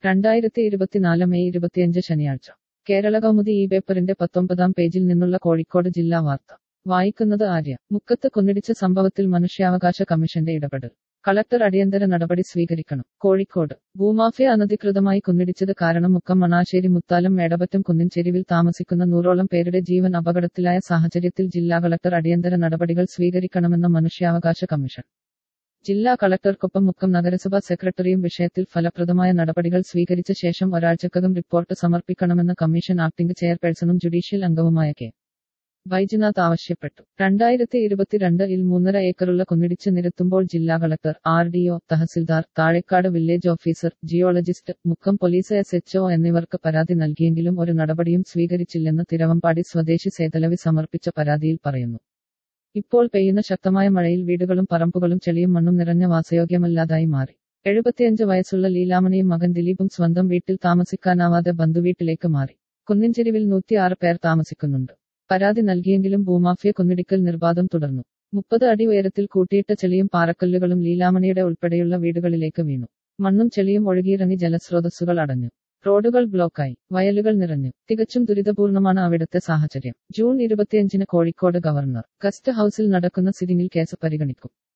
രണ്ടായിരത്തി ഇരുപത്തിനാല് മെയ് ഇരുപത്തിയഞ്ച് ശനിയാഴ്ച കേരള കൗമുദി ഈ പേപ്പറിന്റെ പത്തൊമ്പതാം പേജിൽ നിന്നുള്ള കോഴിക്കോട് ജില്ലാ വാർത്ത വായിക്കുന്നത് ആര്യ മുക്കത്ത് കുന്നിടിച്ച സംഭവത്തിൽ മനുഷ്യാവകാശ കമ്മീഷന്റെ ഇടപെടൽ കളക്ടർ അടിയന്തര നടപടി സ്വീകരിക്കണം കോഴിക്കോട് ഭൂമാഫിയ അനധികൃതമായി കുന്നിടിച്ചത് കാരണം മുക്കം മണാശ്ശേരി മുത്താലം മേടപറ്റം കുന്നിൻ ചെരിവിൽ താമസിക്കുന്ന നൂറോളം പേരുടെ ജീവൻ അപകടത്തിലായ സാഹചര്യത്തിൽ ജില്ലാ കളക്ടർ അടിയന്തര നടപടികൾ സ്വീകരിക്കണമെന്ന മനുഷ്യാവകാശ കമ്മീഷൻ ജില്ലാ കളക്ടർക്കൊപ്പം മുക്കം നഗരസഭാ സെക്രട്ടറിയും വിഷയത്തിൽ ഫലപ്രദമായ നടപടികൾ സ്വീകരിച്ച ശേഷം ഒരാഴ്ചക്കകം റിപ്പോർട്ട് സമർപ്പിക്കണമെന്ന് കമ്മീഷൻ ആക്ടിംഗ് ചെയർപേഴ്സണും ജുഡീഷ്യൽ അംഗവുമായ കെ വൈദ്യനാഥ് ആവശ്യപ്പെട്ടു രണ്ടായിരത്തി ഇരുപത്തിരണ്ടിൽ മൂന്നര ഏക്കറുള്ള കുന്നിടിച്ച് നിരത്തുമ്പോൾ ജില്ലാ collector R D O tahsildar Thazhekkad village officer geologist Mukkam police S H O എന്നിവർക്ക് പരാതി നൽകിയെങ്കിലും ഒരു നടപടിയും സ്വീകരിച്ചില്ലെന്ന് തിരവമ്പാടി സ്വദേശി സേതലവി സമർപ്പിച്ച പരാതിയിൽ പറയുന്നു ഇപ്പോൾ പെയ്യുന്ന ശക്തമായ മഴയിൽ വീടുകളും പറമ്പുകളും ചെളിയും മണ്ണും നിറഞ്ഞ വാസയോഗ്യമല്ലാതായി മാറി എഴുപത്തിയഞ്ച് വയസ്സുള്ള ലീലാമണിയും മകൻ ദിലീപും സ്വന്തം വീട്ടിൽ താമസിക്കാനാവാതെ ബന്ധുവീട്ടിലേക്ക് മാറി കുന്നിൻചെരിവിൽ നൂറ്റിയാറ് പേർ താമസിക്കുന്നുണ്ട് പരാതി നൽകിയെങ്കിലും ഭൂമാഫിയ കുന്നിടിക്കൽ നിർബാധം തുടർന്നു മുപ്പത് അടി ഉയരത്തിൽ കൂട്ടിയിട്ട ചെളിയും പാറക്കല്ലുകളും ലീലാമണിയുടെ ഉൾപ്പെടെയുള്ള വീടുകളിലേക്ക് വീണു മണ്ണും ചെളിയും ഒഴുകിയിറങ്ങി ജലസ്രോതസ്സുകൾ അടഞ്ഞു റോഡുകൾ ബ്ലോക്കായി വയലുകൾ നിറഞ്ഞു തികച്ചും ദുരിതപൂർണമാണ് അവിടുത്തെ സാഹചര്യം ജൂൺ ഇരുപത്തിയഞ്ചിന് കോഴിക്കോട് ഗവർണർ ഗസ്റ്റ് ഹൌസിൽ നടക്കുന്ന സിറ്റിംഗിൽ കേസ് പരിഗണിക്കും